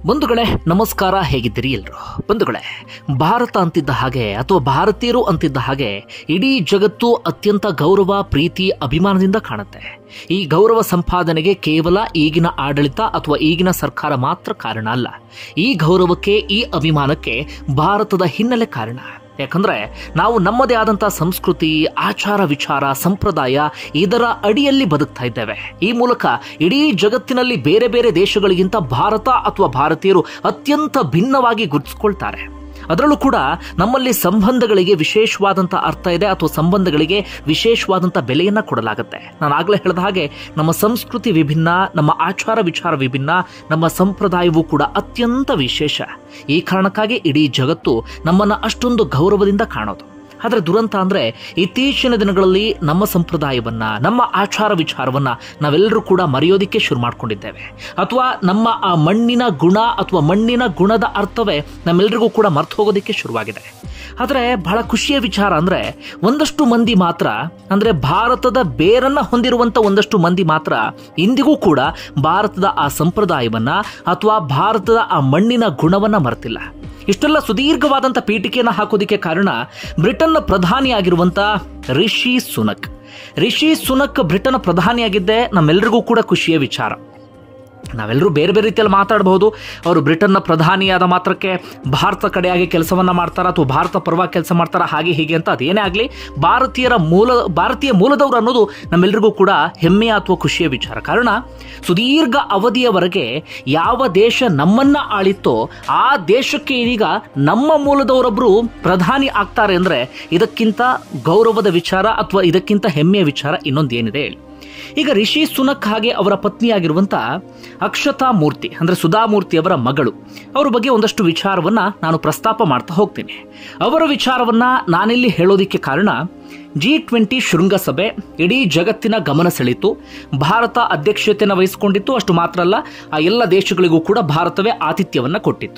ಬಂಧುಗಳೇ ನಮಸ್ಕಾರ ಹೇಗಿದ್ದೀರಿ ಎಲ್ರು ಬಂಧುಗಳೇ ಭಾರತ ಅಂತಿದ್ದ ಹಾಗೆ ಅಥವಾ ಭಾರತೀಯರು ಅಂತಿದ್ದ ಹಾಗೆ ಇಡೀ ಜಗತ್ತು ಅತ್ಯಂತ ಗೌರವ ಪ್ರೀತಿ ಅಭಿಮಾನದಿಂದ ಕಾಣುತ್ತೆ ಈ ಗೌರವ ಸಂಪಾದನೆಗೆ ಕೇವಲ ಈಗಿನ ಆಡಳಿತ ಅಥವಾ ಈಗಿನ ಸರ್ಕಾರ ಮಾತ್ರ ಕಾರಣ ಅಲ್ಲ ಈ ಗೌರವಕ್ಕೆ ಈ ಅಭಿಮಾನಕ್ಕೆ ಭಾರತದ ಹಿನ್ನೆಲೆ ಕಾರಣ ಯಾಕಂದ್ರೆ ನಾವು ನಮ್ಮದೇ ಆದಂತಹ ಸಂಸ್ಕೃತಿ ಆಚಾರ ವಿಚಾರ ಸಂಪ್ರದಾಯ ಇದರ ಅಡಿಯಲ್ಲಿ ಬದುಕ್ತಾ ಇದ್ದೇವೆ ಈ ಮೂಲಕ ಇಡೀ ಜಗತ್ತಿನಲ್ಲಿ ಬೇರೆ ಬೇರೆ ದೇಶಗಳಿಗಿಂತ ಭಾರತ ಅಥವಾ ಭಾರತೀಯರು ಅತ್ಯಂತ ಭಿನ್ನವಾಗಿ ಗುರುತಿಸ್ಕೊಳ್ತಾರೆ ಅದರಲ್ಲೂ ಕೂಡ ನಮ್ಮಲ್ಲಿ ಸಂಬಂಧಗಳಿಗೆ ವಿಶೇಷವಾದಂಥ ಅರ್ಥ ಇದೆ ಅಥವಾ ಸಂಬಂಧಗಳಿಗೆ ವಿಶೇಷವಾದಂಥ ಬೆಲೆಯನ್ನ ಕೊಡಲಾಗುತ್ತೆ ನಾನು ಆಗಲೇ ಹೇಳಿದ ಹಾಗೆ ನಮ್ಮ ಸಂಸ್ಕೃತಿ ವಿಭಿನ್ನ ನಮ್ಮ ಆಚಾರ ವಿಚಾರ ವಿಭಿನ್ನ ನಮ್ಮ ಸಂಪ್ರದಾಯವೂ ಕೂಡ ಅತ್ಯಂತ ವಿಶೇಷ ಈ ಕಾರಣಕ್ಕಾಗಿ ಇಡೀ ಜಗತ್ತು ನಮ್ಮನ್ನ ಅಷ್ಟೊಂದು ಗೌರವದಿಂದ ಕಾಣೋದು ಆದರೆ ದುರಂತ ಅಂದ್ರೆ ಇತ್ತೀಚಿನ ದಿನಗಳಲ್ಲಿ ನಮ್ಮ ಸಂಪ್ರದಾಯವನ್ನ ನಮ್ಮ ಆಚಾರ ವಿಚಾರವನ್ನ ನಾವೆಲ್ಲರೂ ಕೂಡ ಮರೆಯೋದಿಕ್ಕೆ ಶುರು ಮಾಡ್ಕೊಂಡಿದ್ದೇವೆ ಅಥವಾ ನಮ್ಮ ಆ ಮಣ್ಣಿನ ಗುಣ ಅಥವಾ ಮಣ್ಣಿನ ಗುಣದ ಅರ್ಥವೇ ನಮ್ಮೆಲ್ಲರಿಗೂ ಕೂಡ ಮರ್ತು ಹೋಗೋದಿಕ್ಕೆ ಶುರುವಾಗಿದೆ ಆದರೆ ಬಹಳ ಖುಷಿಯ ವಿಚಾರ ಅಂದ್ರೆ ಒಂದಷ್ಟು ಮಂದಿ ಮಾತ್ರ ಅಂದ್ರೆ ಭಾರತದ ಬೇರನ್ನ ಹೊಂದಿರುವಂತ ಒಂದಷ್ಟು ಮಂದಿ ಮಾತ್ರ ಇಂದಿಗೂ ಕೂಡ ಭಾರತದ ಆ ಸಂಪ್ರದಾಯವನ್ನ ಅಥವಾ ಭಾರತದ ಆ ಮಣ್ಣಿನ ಗುಣವನ್ನ ಮರೆತಿಲ್ಲ ಇಷ್ಟೆಲ್ಲ ಸುದೀರ್ಘವಾದಂಥ ಪೀಠಿಕೆಯನ್ನು ಹಾಕೋದಿಕ್ಕೆ ಕಾರಣ ಬ್ರಿಟನ್ನ ಪ್ರಧಾನಿಯಾಗಿರುವಂಥ ರಿಷಿ ಸುನಕ್ ರಿಷಿ ಸುನಕ್ ಬ್ರಿಟನ್ ಪ್ರಧಾನಿಯಾಗಿದ್ದೆ ನಮ್ಮೆಲ್ಲರಿಗೂ ಕೂಡ ಖುಷಿಯ ವಿಚಾರ ನಾವೆಲ್ಲರೂ ಬೇರೆ ಬೇರೆ ರೀತಿಯಲ್ಲಿ ಮಾತಾಡಬಹುದು ಅವರು ಬ್ರಿಟನ್ನ ಪ್ರಧಾನಿಯಾದ ಮಾತ್ರಕ್ಕೆ ಭಾರತ ಕಡೆಯಾಗಿ ಕೆಲಸವನ್ನ ಮಾಡ್ತಾರ ಅಥವಾ ಭಾರತ ಪರವಾಗಿ ಕೆಲಸ ಮಾಡ್ತಾರ ಹಾಗೆ ಹೀಗೆ ಅಂತ ಅದೇನೇ ಆಗಲಿ ಭಾರತೀಯರ ಮೂಲ ಭಾರತೀಯ ಮೂಲದವರು ಅನ್ನೋದು ನಮ್ಮೆಲ್ಲರಿಗೂ ಕೂಡ ಹೆಮ್ಮೆಯ ಅಥವಾ ಖುಷಿಯ ವಿಚಾರ ಕಾರಣ ಸುದೀರ್ಘ ಅವಧಿಯವರೆಗೆ ಯಾವ ದೇಶ ನಮ್ಮನ್ನ ಆಳಿತ್ತೋ ಆ ದೇಶಕ್ಕೆ ಇದೀಗ ನಮ್ಮ ಮೂಲದವರೊಬ್ಬರು ಪ್ರಧಾನಿ ಆಗ್ತಾರೆ ಅಂದ್ರೆ ಇದಕ್ಕಿಂತ ಗೌರವದ ವಿಚಾರ ಅಥವಾ ಇದಕ್ಕಿಂತ ಹೆಮ್ಮೆಯ ವಿಚಾರ ಇನ್ನೊಂದು ಏನಿದೆ ಹೇಳಿ ಈಗ ರಿಷಿ ಸುನಕ್ ಹಾಗೆ ಅವರ ಪತ್ನಿಯಾಗಿರುವಂತ ಅಕ್ಷತಾ ಮೂರ್ತಿ ಅಂದ್ರೆ ಸುಧಾಮೂರ್ತಿ ಅವರ ಮಗಳು ಅವರ ಬಗ್ಗೆ ಒಂದಷ್ಟು ವಿಚಾರವನ್ನ ನಾನು ಪ್ರಸ್ತಾಪ ಮಾಡ್ತಾ ಹೋಗ್ತೀನಿ ಅವರ ವಿಚಾರವನ್ನ ನಾನಿಲ್ಲಿ ಹೇಳೋದಿಕ್ಕೆ ಕಾರಣ ಜಿ ಟ್ವೆಂಟಿ ಶೃಂಗಸಭೆ ಇಡೀ ಜಗತ್ತಿನ ಗಮನ ಸೆಳೀತು ಭಾರತ ಅಧ್ಯಕ್ಷತೆಯನ್ನು ವಹಿಸಿಕೊಂಡಿತ್ತು ಅಷ್ಟು ಮಾತ್ರ ಅಲ್ಲ ಆ ಎಲ್ಲ ದೇಶಗಳಿಗೂ ಕೂಡ ಭಾರತವೇ ಆತಿಥ್ಯವನ್ನ ಕೊಟ್ಟಿತ್ತು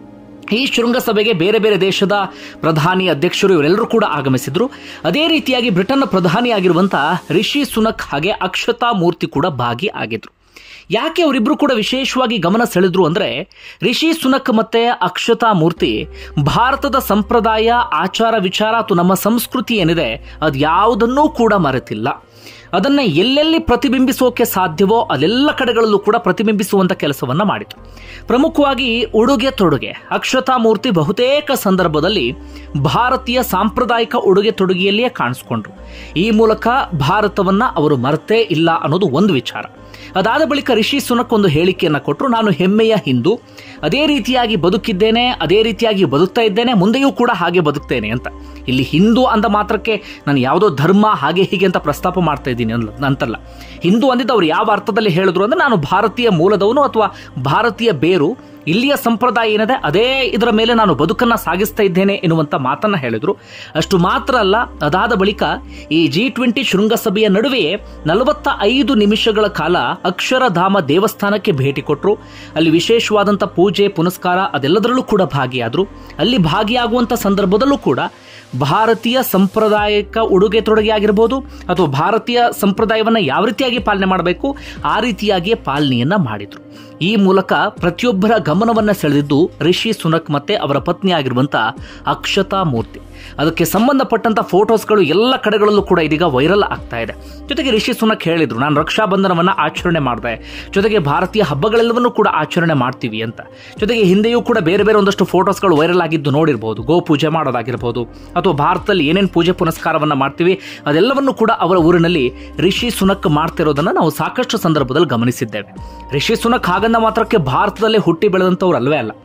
ಈ ಶೃಂಗಸಭೆಗೆ ಬೇರೆ ಬೇರೆ ದೇಶದ ಪ್ರಧಾನಿ ಅಧ್ಯಕ್ಷರು ಇವರೆಲ್ಲರೂ ಕೂಡ ಆಗಮಿಸಿದ್ರು ಅದೇ ರೀತಿಯಾಗಿ ಬ್ರಿಟನ್ನ ಪ್ರಧಾನಿಯಾಗಿರುವಂಥ ರಿಷಿ ಸುನಕ್ ಹಾಗೆ ಅಕ್ಷತಾ ಮೂರ್ತಿ ಕೂಡ ಭಾಗಿ ಆಗಿದ್ರು ಯಾಕೆ ಅವರಿಬ್ರು ಕೂಡ ವಿಶೇಷವಾಗಿ ಗಮನ ಸೆಳೆದ್ರು ಅಂದ್ರೆ ರಿಷಿ ಸುನಕ್ ಮತ್ತೆ ಅಕ್ಷತಾ ಮೂರ್ತಿ ಭಾರತದ ಸಂಪ್ರದಾಯ ಆಚಾರ ವಿಚಾರ ಅಥವಾ ನಮ್ಮ ಸಂಸ್ಕೃತಿ ಏನಿದೆ ಅದು ಯಾವುದನ್ನೂ ಕೂಡ ಮರೆತಿಲ್ಲ ಅದನ್ನ ಎಲ್ಲೆಲ್ಲಿ ಪ್ರತಿಬಿಂಬಿಸೋಕೆ ಸಾಧ್ಯವೋ ಅಲ್ಲೆಲ್ಲ ಕಡೆಗಳಲ್ಲೂ ಕೂಡ ಪ್ರತಿಬಿಂಬಿಸುವಂತ ಕೆಲಸವನ್ನ ಮಾಡಿತು ಪ್ರಮುಖವಾಗಿ ಉಡುಗೆ ತೊಡುಗೆ ಅಕ್ಷತಾ ಮೂರ್ತಿ ಬಹುತೇಕ ಸಂದರ್ಭದಲ್ಲಿ ಭಾರತೀಯ ಸಾಂಪ್ರದಾಯಿಕ ಉಡುಗೆ ತೊಡುಗೆಯಲ್ಲಿಯೇ ಕಾಣಿಸ್ಕೊಂಡ್ರು ಈ ಮೂಲಕ ಭಾರತವನ್ನ ಅವರು ಮರೆತೇ ಇಲ್ಲ ಅನ್ನೋದು ಒಂದು ವಿಚಾರ ಅದಾದ ಬಳಿಕ ರಿಷಿ ಸುನಕ್ ಒಂದು ಹೇಳಿಕೆಯನ್ನು ಕೊಟ್ಟರು ನಾನು ಹೆಮ್ಮೆಯ ಹಿಂದೂ ಅದೇ ರೀತಿಯಾಗಿ ಬದುಕಿದ್ದೇನೆ ಅದೇ ರೀತಿಯಾಗಿ ಬದುಕ್ತಾ ಇದ್ದೇನೆ ಮುಂದೆಯೂ ಕೂಡ ಹಾಗೆ ಬದುಕ್ತೇನೆ ಅಂತ ಇಲ್ಲಿ ಹಿಂದೂ ಅಂದ ಮಾತ್ರಕ್ಕೆ ನಾನು ಯಾವುದೋ ಧರ್ಮ ಹಾಗೆ ಹೀಗೆ ಅಂತ ಪ್ರಸ್ತಾಪ ಮಾಡ್ತಾ ಇದ್ದೀನಿ ಅಂತಲ್ಲ ಹಿಂದೂ ಅಂದಿದ್ದು ಅವ್ರು ಯಾವ ಅರ್ಥದಲ್ಲಿ ಹೇಳಿದ್ರು ಅಂದ್ರೆ ನಾನು ಭಾರತೀಯ ಮೂಲದವನು ಅಥವಾ ಭಾರತೀಯ ಬೇರು ಇಲ್ಲಿಯ ಸಂಪ್ರದಾಯ ಏನಿದೆ ಅದೇ ಇದರ ಮೇಲೆ ನಾನು ಬದುಕನ್ನ ಸಾಗಿಸ್ತಾ ಇದ್ದೇನೆ ಎನ್ನುವಂತ ಮಾತನ್ನ ಹೇಳಿದ್ರು ಅಷ್ಟು ಮಾತ್ರ ಅಲ್ಲ ಅದಾದ ಬಳಿಕ ಈ ಜಿ ಟ್ವೆಂಟಿ ಶೃಂಗಸಭೆಯ ನಡುವೆಯೇ ನಲವತ್ತ ಐದು ನಿಮಿಷಗಳ ಕಾಲ ಅಕ್ಷರಧಾಮ ದೇವಸ್ಥಾನಕ್ಕೆ ಭೇಟಿ ಕೊಟ್ಟರು ಅಲ್ಲಿ ವಿಶೇಷವಾದಂಥ ಪೂಜೆ ಪುನಸ್ಕಾರ ಅದೆಲ್ಲದರಲ್ಲೂ ಕೂಡ ಭಾಗಿಯಾದರು ಅಲ್ಲಿ ಭಾಗಿಯಾಗುವಂಥ ಸಂದರ್ಭದಲ್ಲೂ ಕೂಡ ಭಾರತೀಯ ಸಾಂಪ್ರದಾಯಿಕ ಉಡುಗೆ ತೊಡುಗೆ ಆಗಿರ್ಬೋದು ಅಥವಾ ಭಾರತೀಯ ಸಂಪ್ರದಾಯವನ್ನು ಯಾವ ರೀತಿಯಾಗಿ ಪಾಲನೆ ಮಾಡಬೇಕು ಆ ರೀತಿಯಾಗಿಯೇ ಪಾಲನೆಯನ್ನ ಮಾಡಿದ್ರು ಈ ಮೂಲಕ ಪ್ರತಿಯೊಬ್ಬರ ಗಮನವನ್ನ ಸೆಳೆದಿದ್ದು ರಿಷಿ ಸುನಕ್ ಮತ್ತೆ ಅವರ ಪತ್ನಿ ಆಗಿರುವಂತ ಅಕ್ಷತಾ ಮೂರ್ತಿ ಅದಕ್ಕೆ ಸಂಬಂಧಪಟ್ಟಂತ ಫೋಟೋಸ್ಗಳು ಎಲ್ಲ ಕಡೆಗಳಲ್ಲೂ ಕೂಡ ಇದೀಗ ವೈರಲ್ ಆಗ್ತಾ ಇದೆ ಜೊತೆಗೆ ರಿಷಿ ಸುನಕ್ ಹೇಳಿದ್ರು ನಾನು ರಕ್ಷಾ ಬಂಧನವನ್ನ ಆಚರಣೆ ಮಾಡಿದೆ ಜೊತೆಗೆ ಭಾರತೀಯ ಹಬ್ಬಗಳೆಲ್ಲವನ್ನೂ ಕೂಡ ಆಚರಣೆ ಮಾಡ್ತೀವಿ ಅಂತ ಜೊತೆಗೆ ಹಿಂದೆಯೂ ಕೂಡ ಬೇರೆ ಬೇರೆ ಒಂದಷ್ಟು ಫೋಟೋಸ್ಗಳು ವೈರಲ್ ಆಗಿದ್ದು ನೋಡಿರ್ಬೋದು ಗೋ ಪೂಜೆ ಮಾಡೋದಾಗಿರ್ಬೋದು ಅಥವಾ ಭಾರತದಲ್ಲಿ ಏನೇನು ಪೂಜೆ ಪುನಸ್ಕಾರವನ್ನ ಮಾಡ್ತೀವಿ ಅದೆಲ್ಲವನ್ನು ಕೂಡ ಅವರ ಊರಿನಲ್ಲಿ ರಿಷಿ ಸುನಕ್ ಮಾಡ್ತಿರೋದನ್ನ ನಾವು ಸಾಕಷ್ಟು ಸಂದರ್ಭದಲ್ಲಿ ಗಮನಿಸಿದ್ದೇವೆ ರಿಷಿ ಸುನಕ್ ಹಾಗಂದ ಮಾತ್ರಕ್ಕೆ ಭಾರತದಲ್ಲೇ ಹುಟ್ಟಿ ಬೆಳೆದಂಥವ್ರು ಅಲ್ವೇ ಅಲ್ಲ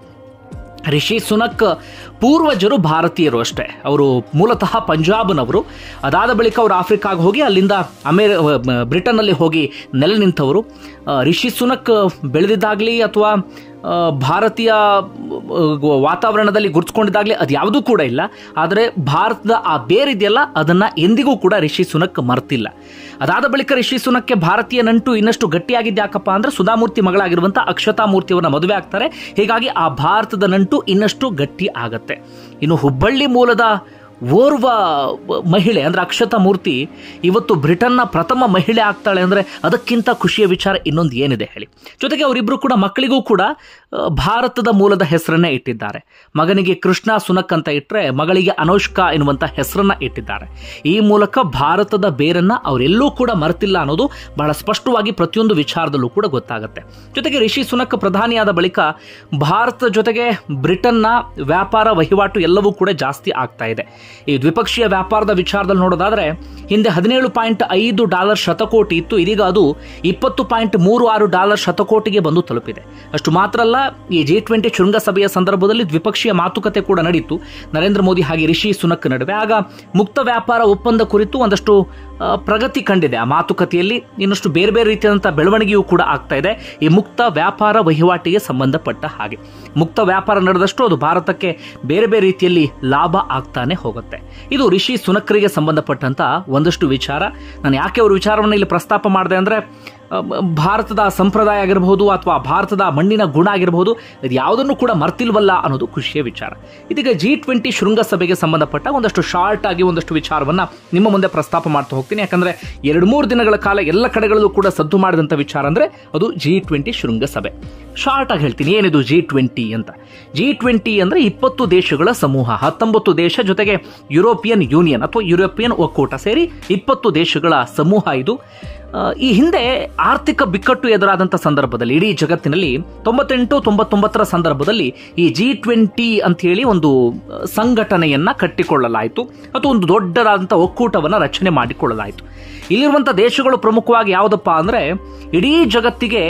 ರಿಷಿ ಸುನಕ್ ಪೂರ್ವಜರು ಭಾರತೀಯರು ಅಷ್ಟೇ ಅವರು ಮೂಲತಃ ಪಂಜಾಬ್ನವರು ಅದಾದ ಬಳಿಕ ಅವರು ಆಫ್ರಿಕಾಗೆ ಹೋಗಿ ಅಲ್ಲಿಂದ ಅಮೇರಿ ಬ್ರಿಟನ್ನಲ್ಲಿ ಹೋಗಿ ನೆಲೆ ನಿಂತವರು ರಿಷಿ ಸುನಕ್ ಬೆಳೆದಿದ್ದಾಗಲಿ ಅಥವಾ ಭಾರತೀಯ ವಾತಾವರಣದಲ್ಲಿ ಗುರುತಿಸ್ಕೊಂಡಿದ್ದಾಗಲಿ ಅದು ಯಾವುದೂ ಕೂಡ ಇಲ್ಲ ಆದರೆ ಭಾರತದ ಆ ಬೇರಿದೆಯಲ್ಲ ಅದನ್ನು ಎಂದಿಗೂ ಕೂಡ ರಿಷಿ ಸುನಕ್ ಮರ್ತಿಲ್ಲ ಅದಾದ ಬಳಿಕ ರಿಷಿ ಸುನಕ್ಕೆ ಭಾರತೀಯ ನಂಟು ಇನ್ನಷ್ಟು ಗಟ್ಟಿಯಾಗಿದ್ದು ಯಾಕಪ್ಪ ಅಂದ್ರೆ ಸುಧಾಮೂರ್ತಿ ಮಗಳಾಗಿರುವಂಥ ಅಕ್ಷತಾ ಮೂರ್ತಿಯವನ್ನ ಮದುವೆ ಆಗ್ತಾರೆ ಹೀಗಾಗಿ ಆ ಭಾರತದ ನಂಟು ಇನ್ನಷ್ಟು ಗಟ್ಟಿ ಆಗತ್ತೆ ಇನ್ನು ಹುಬ್ಬಳ್ಳಿ ಮೂಲದ ಓರ್ವ ಮಹಿಳೆ ಅಂದ್ರೆ ಅಕ್ಷತಾ ಮೂರ್ತಿ ಇವತ್ತು ಬ್ರಿಟನ್ನ ಪ್ರಥಮ ಮಹಿಳೆ ಆಗ್ತಾಳೆ ಅಂದ್ರೆ ಅದಕ್ಕಿಂತ ಖುಷಿಯ ವಿಚಾರ ಇನ್ನೊಂದು ಏನಿದೆ ಹೇಳಿ ಜೊತೆಗೆ ಅವರಿಬ್ರು ಕೂಡ ಮಕ್ಕಳಿಗೂ ಕೂಡ ಆ, ಭಾರತದ ಮೂಲದ ಹೆಸರನ್ನೇ ಇಟ್ಟಿದ್ದಾರೆ ಮಗನಿಗೆ ಕೃಷ್ಣ ಸುನಕ್ ಅಂತ ಇಟ್ಟರೆ ಮಗಳಿಗೆ ಅನುಷ್ಕಾ ಎನ್ನುವಂಥ ಹೆಸರನ್ನ ಇಟ್ಟಿದ್ದಾರೆ ಈ ಮೂಲಕ ಭಾರತದ ಬೇರನ್ನ ಅವರೆಲ್ಲೂ ಕೂಡ ಮರೆತಿಲ್ಲ ಅನ್ನೋದು ಬಹಳ ಸ್ಪಷ್ಟವಾಗಿ ಪ್ರತಿಯೊಂದು ವಿಚಾರದಲ್ಲೂ ಕೂಡ ಗೊತ್ತಾಗುತ್ತೆ ಜೊತೆಗೆ ರಿಷಿ ಸುನಕ್ ಪ್ರಧಾನಿಯಾದ ಬಳಿಕ ಭಾರತದ ಜೊತೆಗೆ ಬ್ರಿಟನ್ನ ವ್ಯಾಪಾರ ವಹಿವಾಟು ಎಲ್ಲವೂ ಕೂಡ ಜಾಸ್ತಿ ಆಗ್ತಾ ಇದೆ ಈ ದ್ವಿಪಕ್ಷೀಯ ವ್ಯಾಪಾರದ ವಿಚಾರದಲ್ಲಿ ನೋಡೋದಾದ್ರೆ ಹಿಂದೆ ಹದಿನೇಳು ಪಾಯಿಂಟ್ ಐದು ಡಾಲರ್ ಶತಕೋಟಿ ಇತ್ತು ಇದೀಗ ಅದು ಇಪ್ಪತ್ತು ಪಾಯಿಂಟ್ ಮೂರು ಆರು ಡಾಲರ್ ಶತಕೋಟಿಗೆ ಬಂದು ತಲುಪಿದೆ ಅಷ್ಟು ಮಾತ್ರ ಅಲ್ಲ ಈ ಜಿ ಟ್ವೆಂಟಿ ಶೃಂಗಸಭೆಯ ಸಂದರ್ಭದಲ್ಲಿ ದ್ವಿಪಕ್ಷೀಯ ಮಾತುಕತೆ ಕೂಡ ನಡೀತು ನರೇಂದ್ರ ಮೋದಿ ಹಾಗೆ ರಿಷಿ ಸುನಕ್ ನಡುವೆ ಆಗ ಮುಕ್ತ ವ್ಯಾಪಾರ ಒಪ್ಪಂದ ಕುರಿತು ಒಂದಷ್ಟು ಆ, ಪ್ರಗತಿ ಕಂಡಿದೆ ಆ ಮಾತುಕತೆಯಲ್ಲಿ ಇನ್ನಷ್ಟು ಬೇರೆ ಬೇರೆ ರೀತಿಯಾದಂಥ ಬೆಳವಣಿಗೆಯೂ ಕೂಡ ಆಗ್ತಾ ಇದೆ ಈ ಮುಕ್ತ ವ್ಯಾಪಾರ ವಹಿವಾಟಿಗೆ ಸಂಬಂಧಪಟ್ಟ ಹಾಗೆ ಮುಕ್ತ ವ್ಯಾಪಾರ ನಡೆದಷ್ಟು ಅದು ಭಾರತಕ್ಕೆ ಬೇರೆ ಬೇರೆ ರೀತಿಯಲ್ಲಿ ಲಾಭ ಆಗ್ತಾನೆ ಹೋಗುತ್ತೆ ಇದು ರಿಷಿ ಸುನಕ್ರಿಗೆ ಸಂಬಂಧಪಟ್ಟಂತ ಒಂದಷ್ಟು ವಿಚಾರ ನಾನು ಯಾಕೆ ಅವ್ರ ವಿಚಾರವನ್ನು ಇಲ್ಲಿ ಪ್ರಸ್ತಾಪ ಮಾಡಿದೆ ಅಂದ್ರೆ ಆ, ಮ- ಭಾರತದ ಸಂಪ್ರದಾಯ ಆಗಿರಬಹುದು ಅಥವಾ ಭಾರತದ ಮಣ್ಣಿನ ಗುಣ ಆಗಿರಬಹುದು ಇದು ಯಾವುದನ್ನು ಕೂಡ ಮರ್ತಿಲ್ವಲ್ಲ ಅನ್ನೋದು ಖುಷಿಯ ವಿಚಾರ ಇದೀಗ ಜಿ ಟ್ವೆಂಟಿ ಶೃಂಗಸಭೆಗೆ ಸಂಬಂಧಪಟ್ಟ ಒಂದಷ್ಟು ಶಾರ್ಟ್ ಆಗಿ ಒಂದಷ್ಟು ವಿಚಾರವನ್ನ ನಿಮ್ಮ ಮುಂದೆ ಪ್ರಸ್ತಾಪ ಮಾಡ್ತಾ ಹೋಗ್ತೀನಿ ಯಾಕಂದ್ರೆ ಎರಡು ಮೂರು ದಿನಗಳ ಕಾಲ ಎಲ್ಲ ಕಡೆಗಳಲ್ಲೂ ಕೂಡ ಸದ್ದು ಮಾಡಿದಂಥ ವಿಚಾರ ಅಂದ್ರೆ ಅದು ಜಿ ಟ್ವೆಂಟಿ ಶೃಂಗಸಭೆ ಶಾರ್ಟ್ ಆಗಿ ಹೇಳ್ತೀನಿ ಏನಿದು ಜಿ ಟ್ವೆಂಟಿ ಅಂತ ಜಿ ಟ್ವೆಂಟಿ ಅಂದ್ರೆ ಇಪ್ಪತ್ತು ದೇಶಗಳ ಸಮೂಹ ಹತ್ತೊಂಬತ್ತು ದೇಶ ಜೊತೆಗೆ ಯುರೋಪಿಯನ್ ಯೂನಿಯನ್ ಅಥವಾ ಯುರೋಪಿಯನ್ ಒಕ್ಕೂಟ ಸೇರಿ ಇಪ್ಪತ್ತು ದೇಶಗಳ ಸಮೂಹ ಇದು ಆ, ಈ ಹಿಂದೆ ಆರ್ಥಿಕ ಬಿಕ್ಕಟ್ಟು ಎದುರಾದಂಥ ಸಂದರ್ಭದಲ್ಲಿ ಇಡೀ ಜಗತ್ತಿನಲ್ಲಿ ತೊಂಬತ್ತೆಂಟು ತೊಂಬತ್ತೊಂಬತ್ತರ ಸಂದರ್ಭದಲ್ಲಿ ಈ ಜಿ ಟ್ವೆಂಟಿ ಅಂತ ಹೇಳಿ ಒಂದು ಆ, ಸಂಘಟನೆಯನ್ನ ಕಟ್ಟಿಕೊಳ್ಳಲಾಯಿತು ಅಥವಾ ಒಂದು ದೊಡ್ಡದಾದಂಥ ಒಕ್ಕೂಟವನ್ನು ರಚನೆ ಮಾಡಿಕೊಳ್ಳಲಾಯಿತು ಇಲ್ಲಿರುವಂಥ ದೇಶಗಳು ಪ್ರಮುಖವಾಗಿ ಯಾವುದಪ್ಪ ಅಂದ್ರೆ ಇಡೀ ಜಗತ್ತಿಗೆ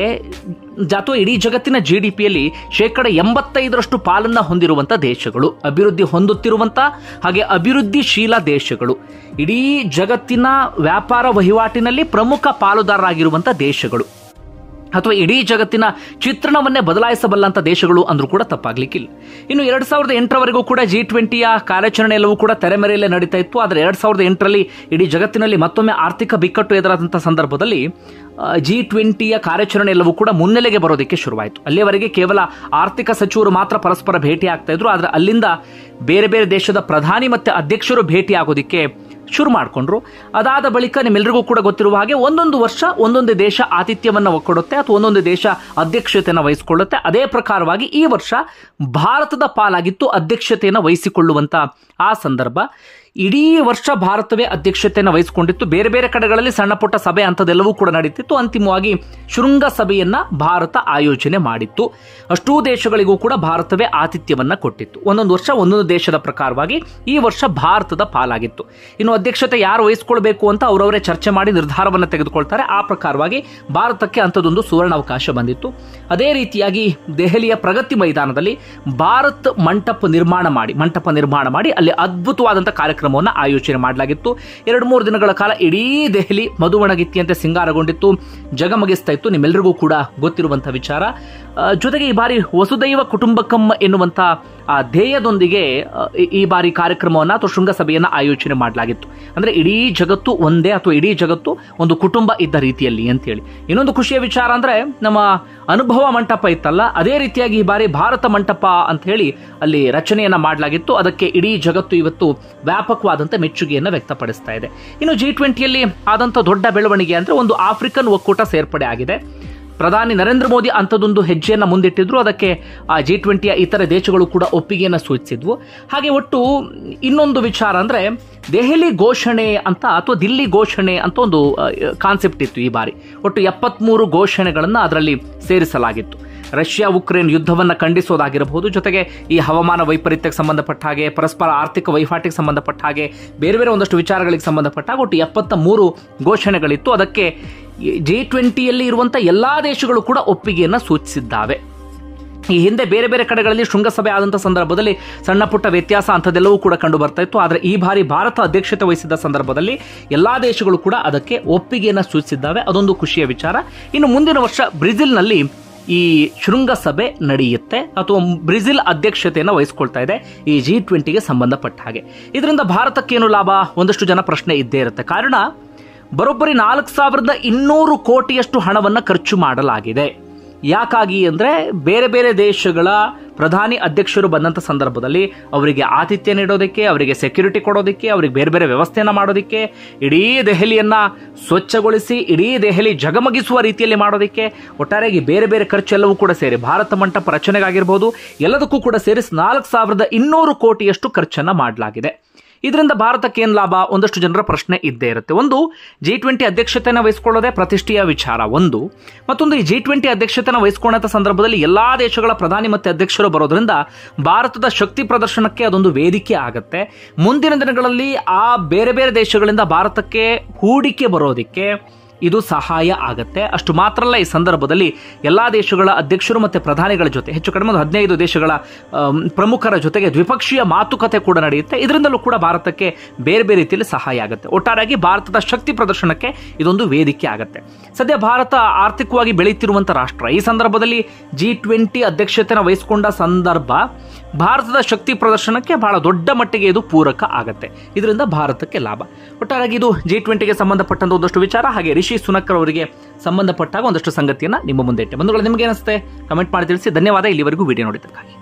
ಅಥವಾ ಇಡೀ ಜಗತ್ತಿನ ಜಿ ಡಿ ಪಿಯಲ್ಲಿ ಶೇಕಡ ಎಂಬತ್ತೈದರಷ್ಟು ಪಾಲನ್ನ ಹೊಂದಿರುವಂಥ ದೇಶಗಳು ಅಭಿವೃದ್ಧಿ ಹೊಂದುತ್ತಿರುವಂಥ ಹಾಗೆ ಅಭಿವೃದ್ಧಿಶೀಲ ದೇಶಗಳು ಇಡೀ ಜಗತ್ತಿನ ವ್ಯಾಪಾರ ವಹಿವಾಟಿನಲ್ಲಿ ಪ್ರಮುಖ ಪಾಲುದಾರರಾಗಿರುವಂಥ ದೇಶಗಳು ಅಥವಾ ಇಡೀ ಜಗತ್ತಿನ ಚಿತ್ರಣವನ್ನೇ ಬದಲಾಯಿಸಬಲ್ಲಂತ ದೇಶಗಳು ಅಂದ್ರೂ ಕೂಡ ತಪ್ಪಾಗ್ಲಿಕ್ಕಿಲ್ಲ ಇನ್ನು ಎರಡ್ ಸಾವಿರದ ಎಂಟರವರೆಗೂ ಕೂಡ ಜಿ ಟ್ವೆಂಟಿಯ ಕಾರ್ಯಾಚರಣೆ ಎಲ್ಲವೂ ಕೂಡ ತೆರೆಮರೆಯಲ್ಲೇ ನಡೀತಾ ಇತ್ತು ಆದರೆ ಎರಡ್ ಸಾವಿರದ ಎಂಟರಲ್ಲಿ ಇಡೀ ಜಗತ್ತಿನಲ್ಲಿ ಮತ್ತೊಮ್ಮೆ ಆರ್ಥಿಕ ಬಿಕ್ಕಟ್ಟು ಎದುರಾದಂಥ ಸಂದರ್ಭದಲ್ಲಿ ಜಿ ಟ್ವೆಂಟಿಯ ಕಾರ್ಯಾಚರಣೆ ಎಲ್ಲವೂ ಕೂಡ ಮುನ್ನೆಲೆಗೆ ಬರೋದಕ್ಕೆ ಶುರುವಾಯಿತು ಅಲ್ಲಿಯವರೆಗೆ ಕೇವಲ ಆರ್ಥಿಕ ಸಚಿವರು ಮಾತ್ರ ಪರಸ್ಪರ ಭೇಟಿ ಆಗ್ತಾ ಇದ್ರು ಆದರೆ ಅಲ್ಲಿಂದ ಬೇರೆ ಬೇರೆ ದೇಶದ ಪ್ರಧಾನಿ ಮತ್ತೆ ಅಧ್ಯಕ್ಷರು ಭೇಟಿ ಆಗೋದಕ್ಕೆ ಶುರು ಮಾಡಿಕೊಂಡ್ರು ಅದಾದ ಬಳಿಕ ನಿಮ್ಮೆಲ್ಲರಿಗೂ ಕೂಡ ಗೊತ್ತಿರುವ ಹಾಗೆ ಒಂದೊಂದು ವರ್ಷ ಒಂದೊಂದು ದೇಶ ಆತಿಥ್ಯವನ್ನ ಕೊಡುತ್ತೆ ಅಥವಾ ಒಂದೊಂದು ದೇಶ ಅಧ್ಯಕ್ಷತೆಯನ್ನು ವಹಿಸಿಕೊಳ್ಳುತ್ತೆ ಅದೇ ಪ್ರಕಾರವಾಗಿ ಈ ವರ್ಷ ಭಾರತದ ಪಾಲಾಗಿತ್ತು ಅಧ್ಯಕ್ಷತೆಯನ್ನು ವಹಿಸಿಕೊಳ್ಳುವಂತ ಆ ಸಂದರ್ಭ ಇಡೀ ವರ್ಷ ಭಾರತವೇ ಅಧ್ಯಕ್ಷತೆಯನ್ನು ವಹಿಸಿಕೊಂಡಿತ್ತು ಬೇರೆ ಬೇರೆ ಕಡೆಗಳಲ್ಲಿ ಸಣ್ಣ ಪುಟ್ಟ ಸಭೆ ಅಂಥದ್ದೆಲ್ಲವೂ ಕೂಡ ನಡೀತಿತ್ತು ಅಂತಿಮವಾಗಿ ಶೃಂಗ ಸಭೆಯನ್ನ ಭಾರತ ಆಯೋಜನೆ ಮಾಡಿತ್ತು ಅಷ್ಟೂ ದೇಶಗಳಿಗೂ ಕೂಡ ಭಾರತವೇ ಆತಿಥ್ಯವನ್ನ ಕೊಟ್ಟಿತ್ತು ಒಂದೊಂದು ವರ್ಷ ಒಂದೊಂದು ದೇಶದ ಪ್ರಕಾರವಾಗಿ ಈ ವರ್ಷ ಭಾರತದ ಪಾಲಾಗಿತ್ತು ಇನ್ನು ಅಧ್ಯಕ್ಷತೆ ಯಾರು ವಹಿಸಿಕೊಳ್ಬೇಕು ಅಂತ ಅವರವರೇ ಚರ್ಚೆ ಮಾಡಿ ನಿರ್ಧಾರವನ್ನು ತೆಗೆದುಕೊಳ್ತಾರೆ ಆ ಪ್ರಕಾರವಾಗಿ ಭಾರತಕ್ಕೆ ಅಂಥದ್ದೊಂದು ಸುವರ್ಣಾವಕಾಶ ಬಂದಿತ್ತು ಅದೇ ರೀತಿಯಾಗಿ ದೆಹಲಿಯ ಪ್ರಗತಿ ಮೈದಾನದಲ್ಲಿ ಭಾರತ್ ಮಂಟಪ ನಿರ್ಮಾಣ ಮಾಡಿ ಮಂಟಪ ನಿರ್ಮಾಣ ಮಾಡಿ ಅಲ್ಲಿ ಅದ್ಭುತವಾದಂಥ ಕಾರ್ಯಕ್ರಮವನ್ನು ಆಯೋಜನೆ ಮಾಡಲಾಗಿತ್ತು ಎರಡು ಮೂರು ದಿನಗಳ ಕಾಲ ಇಡೀ ದೆಹಲಿ ಮಧುವಣಗಿತ್ತಿಯಂತೆ ಸಿಂಗಾರಗೊಂಡಿತ್ತು ಜಗಮಗಿಸ್ತಾ ಇತ್ತು ನಿಮ್ಮೆಲ್ಲರಿಗೂ ಕೂಡ ಗೊತ್ತಿರುವಂಥ ವಿಚಾರ ಆ, ಜೊತೆಗೆ ಈ ಬಾರಿ ವಸುದೈವ ಕುಟುಂಬಕಂ ಎನ್ನುವಂಥ ಆ ಧ್ಯೇಯದೊಂದಿಗೆ ಆ, ಈ- ಈ ಬಾರಿ ಕಾರ್ಯಕ್ರಮವನ್ನು ಅಥವಾ ಶೃಂಗಸಭೆಯನ್ನು ಆಯೋಜನೆ ಮಾಡಲಾಗಿತ್ತು ಅಂದ್ರೆ ಇಡೀ ಜಗತ್ತು ಒಂದೇ ಅಥವಾ ಇಡೀ ಜಗತ್ತು ಒಂದು ಕುಟುಂಬ ಇದ್ದ ರೀತಿಯಲ್ಲಿ ಅಂತೇಳಿ ಇನ್ನೊಂದು ಖುಷಿಯ ವಿಚಾರ ಅಂದ್ರೆ ನಮ್ಮ ಅನುಭವ ಮಂಟಪ ಇತ್ತಲ್ಲ ಅದೇ ರೀತಿಯಾಗಿ ಈ ಬಾರಿ ಭಾರತ ಮಂಟಪ ಅಂತ ಹೇಳಿ ಅಲ್ಲಿ ರಚನೆಯನ್ನ ಮಾಡಲಾಗಿತ್ತು ಅದಕ್ಕೆ ಇಡೀ ಜಗತ್ತು ಇವತ್ತು ವ್ಯಾಪಕವಾದಂಥ ಮೆಚ್ಚುಗೆಯನ್ನು ವ್ಯಕ್ತಪಡಿಸ್ತಾ ಇದೆ ಇನ್ನು ಜಿ ಟ್ವೆಂಟಿಯಲ್ಲಿ ಆದಂಥ ದೊಡ್ಡ ಬೆಳವಣಿಗೆ ಅಂದ್ರೆ ಒಂದು ಆಫ್ರಿಕನ್ ಒಕ್ಕೂಟ ಸೇರ್ಪಡೆ ಆಗಿದೆ ಪ್ರಧಾನಿ ನರೇಂದ್ರ ಮೋದಿ ಅಂಥದ್ದೊಂದು ಹೆಜ್ಜೆಯನ್ನು ಮುಂದಿಟ್ಟಿದ್ರು ಅದಕ್ಕೆ ಆ ಜಿ ಟ್ವೆಂಟಿಯ ಇತರ ದೇಶಗಳು ಕೂಡ ಒಪ್ಪಿಗೆಯನ್ನು ಸೂಚಿಸಿದ್ವು ಹಾಗೆ ಒಟ್ಟು ಇನ್ನೊಂದು ವಿಚಾರ ಅಂದ್ರೆ ದೆಹಲಿ ಘೋಷಣೆ ಅಂತ ಅಥವಾ ದಿಲ್ಲಿ ಘೋಷಣೆ ಅಂತ ಒಂದು ಕಾನ್ಸೆಪ್ಟ್ ಇತ್ತು ಈ ಬಾರಿ ಒಟ್ಟು ಎಪ್ಪತ್ಮೂರು ಘೋಷಣೆಗಳನ್ನು ಅದರಲ್ಲಿ ಸೇರಿಸಲಾಗಿತ್ತು ರಷ್ಯಾ ಉಕ್ರೇನ್ ಯುದ್ಧವನ್ನು ಖಂಡಿಸೋದಾಗಿರಬಹುದು ಜೊತೆಗೆ ಈ ಹವಾಮಾನ ವೈಪರೀತ್ಯಕ್ಕೆ ಸಂಬಂಧಪಟ್ಟ ಹಾಗೆ ಪರಸ್ಪರ ಆರ್ಥಿಕ ವಹಿವಾಟಿಗೆ ಸಂಬಂಧಪಟ್ಟ ಹಾಗೆ ಬೇರೆ ಬೇರೆ ಒಂದಷ್ಟು ವಿಚಾರಗಳಿಗೆ ಸಂಬಂಧಪಟ್ಟ ಹಾಗೆ ಒಟ್ಟು ಎಪ್ಪತ್ತ ಮೂರು ಘೋಷಣೆಗಳಿತ್ತು ಅದಕ್ಕೆ ಜಿ ಟ್ವೆಂಟಿಯಲ್ಲಿ ಇರುವಂಥ ಎಲ್ಲಾ ದೇಶಗಳು ಕೂಡ ಒಪ್ಪಿಗೆಯನ್ನು ಸೂಚಿಸಿದ್ದಾವೆ ಈ ಹಿಂದೆ ಬೇರೆ ಬೇರೆ ಕಡೆಗಳಲ್ಲಿ ಶೃಂಗಸಭೆ ಆದಂಥ ಸಂದರ್ಭದಲ್ಲಿ ಸಣ್ಣ ಪುಟ್ಟ ವ್ಯತ್ಯಾಸ ಅಂಥದ್ದೆಲ್ಲವೂ ಕೂಡ ಕಂಡು ಬರ್ತಾ ಇತ್ತು ಆದರೆ ಈ ಬಾರಿ ಭಾರತ ಅಧ್ಯಕ್ಷತೆ ವಹಿಸಿದ ಸಂದರ್ಭದಲ್ಲಿ ಎಲ್ಲಾ ದೇಶಗಳು ಕೂಡ ಅದಕ್ಕೆ ಒಪ್ಪಿಗೆಯನ್ನು ಸೂಚಿಸಿದ್ದಾವೆ ಅದೊಂದು ಖುಷಿಯ ವಿಚಾರ ಇನ್ನು ಮುಂದಿನ ವರ್ಷ ಬ್ರೆಜಿಲ್ನಲ್ಲಿ ಈ ಶೃಂಗಸಭೆ ನಡೆಯುತ್ತೆ ಅಥವಾ ಬ್ರೆಜಿಲ್ ಅಧ್ಯಕ್ಷತೆಯನ್ನು ವಹಿಸಿಕೊಳ್ತಾ ಇದೆ ಈ ಜಿ ಟ್ವೆಂಟಿಗೆ ಸಂಬಂಧಪಟ್ಟ ಹಾಗೆ ಇದರಿಂದ ಭಾರತಕ್ಕೇನು ಲಾಭ ಒಂದಷ್ಟು ಜನ ಪ್ರಶ್ನೆ ಇದ್ದೇ ಇರುತ್ತೆ ಕಾರಣ ಬರೋಬ್ಬರಿ ನಾಲ್ಕು ಸಾವಿರದ ಇನ್ನೂರು ಕೋಟಿಯಷ್ಟು ಹಣವನ್ನು ಖರ್ಚು ಮಾಡಲಾಗಿದೆ ಯಾಕಾಗಿ ಅಂದ್ರೆ ಬೇರೆ ಬೇರೆ ದೇಶಗಳ ಪ್ರಧಾನಿ ಅಧ್ಯಕ್ಷರು ಬಂದಂಥ ಸಂದರ್ಭದಲ್ಲಿ ಅವರಿಗೆ ಆತಿಥ್ಯ ನೀಡೋದಕ್ಕೆ ಅವರಿಗೆ ಸೆಕ್ಯೂರಿಟಿ ಕೊಡೋದಕ್ಕೆ ಅವರಿಗೆ ಬೇರೆ ಬೇರೆ ವ್ಯವಸ್ಥೆಯನ್ನ ಮಾಡೋದಕ್ಕೆ ಇಡೀ ದೆಹಲಿಯನ್ನ ಸ್ವಚ್ಛಗೊಳಿಸಿ ಇಡೀ ದೆಹಲಿ ಜಗಮಗಿಸುವ ರೀತಿಯಲ್ಲಿ ಮಾಡೋದಕ್ಕೆ ಒಟ್ಟಾರೆಯಾಗಿ ಬೇರೆ ಬೇರೆ ಖರ್ಚು ಎಲ್ಲವೂ ಕೂಡ ಸೇರಿ ಭಾರತ ಮಂಟಪ ರಚನೆಗಾಗಿರ್ಬೋದು ಎಲ್ಲದಕ್ಕೂ ಕೂಡ ಸೇರಿ ನಾಲ್ಕು ಸಾವಿರದ ಇನ್ನೂರು ಕೋಟಿಯಷ್ಟು ಖರ್ಚನ್ನ ಮಾಡಲಾಗಿದೆ ಇದರಿಂದ ಭಾರತಕ್ಕೆ ಏನು ಲಾಭ ಒಂದಷ್ಟು ಜನರ ಪ್ರಶ್ನೆ ಇದ್ದೇ ಇರುತ್ತೆ ಒಂದು ಜಿ ಟ್ವೆಂಟಿ ಅಧ್ಯಕ್ಷತೆಯನ್ನು ವಹಿಸಿಕೊಳ್ಳೋದೇ ಪ್ರತಿಷ್ಠೆಯ ವಿಚಾರ ಒಂದು ಮತ್ತೊಂದು ಈ ಜಿ ಟ್ವೆಂಟಿ ಅಧ್ಯಕ್ಷತೆಯನ್ನು ವಹಿಸಿಕೊಂಡಂಥ ಸಂದರ್ಭದಲ್ಲಿ ಎಲ್ಲಾ ದೇಶಗಳ ಪ್ರಧಾನಿ ಮತ್ತು ಅಧ್ಯಕ್ಷರು ಬರೋದ್ರಿಂದ ಭಾರತದ ಶಕ್ತಿ ಪ್ರದರ್ಶನಕ್ಕೆ ಅದೊಂದು ವೇದಿಕೆ ಆಗುತ್ತೆ ಮುಂದಿನ ದಿನಗಳಲ್ಲಿ ಆ ಬೇರೆ ಬೇರೆ ದೇಶಗಳಿಂದ ಭಾರತಕ್ಕೆ ಹೂಡಿಕೆ ಬರೋದಕ್ಕೆ ಇದು ಸಹಾಯ ಆಗತ್ತೆ ಅಷ್ಟು ಮಾತ್ರ ಅಲ್ಲ ಈ ಸಂದರ್ಭದಲ್ಲಿ ಎಲ್ಲಾ ದೇಶಗಳ ಅಧ್ಯಕ್ಷರು ಮತ್ತು ಪ್ರಧಾನಿಗಳ ಜೊತೆ ಹೆಚ್ಚು ಕಡಿಮೆ ಒಂದು ಹದಿನೈದು ದೇಶಗಳ ಆಮ್, ಪ್ರಮುಖರ ಜೊತೆಗೆ ದ್ವಿಪಕ್ಷೀಯ ಮಾತುಕತೆ ಕೂಡ ನಡೆಯುತ್ತೆ ಇದರಿಂದಲೂ ಕೂಡ ಭಾರತಕ್ಕೆ ಬೇರೆ ಬೇರೆ ರೀತಿಯಲ್ಲಿ ಸಹಾಯ ಆಗುತ್ತೆ ಒಟ್ಟಾರೆಯಾಗಿ ಭಾರತದ ಶಕ್ತಿ ಪ್ರದರ್ಶನಕ್ಕೆ ಇದೊಂದು ವೇದಿಕೆ ಆಗುತ್ತೆ ಸದ್ಯ ಭಾರತ ಆರ್ಥಿಕವಾಗಿ ಬೆಳೆಯುತ್ತಿರುವಂಥ ರಾಷ್ಟ್ರ ಈ ಸಂದರ್ಭದಲ್ಲಿ ಜಿ ಟ್ವೆಂಟಿ ಅಧ್ಯಕ್ಷತೆನ ವಹಿಸಿಕೊಂಡ ಸಂದರ್ಭ ಭಾರತದ ಶಕ್ತಿ ಪ್ರದರ್ಶನಕ್ಕೆ ಬಹಳ ದೊಡ್ಡ ಮಟ್ಟಿಗೆ ಇದು ಪೂರಕ ಆಗತ್ತೆ ಇದರಿಂದ ಭಾರತಕ್ಕೆ ಲಾಭ ಒಟ್ಟಾರೆಯಾಗಿ ಇದು ಜಿ ಟ್ವೆಂಟಿಗೆ ಸಂಬಂಧಪಟ್ಟಂತ ಒಂದಷ್ಟು ವಿಚಾರ ಹಾಗೆ ರಿಷಿ ಸುನಕ್ಕರ್ ಅವರಿಗೆ ಸಂಬಂಧಪಟ್ಟಾಗ ಒಂದಷ್ಟು ಸಂಗತಿಯನ್ನ ನಿಮ್ಮ ಮುಂದೆ ಇಟ್ಟೆ ಬಂಧುಗಳು ನಿಮಗೆ ಅನಿಸುತ್ತೆ ಕಮೆಂಟ್ ಮಾಡಿ ತಿಳಿಸಿ ಧನ್ಯವಾದ ಇಲ್ಲಿವರೆಗೂ ವಿಡಿಯೋ ನೋಡಿದ್ದಕ್ಕಾಗಿ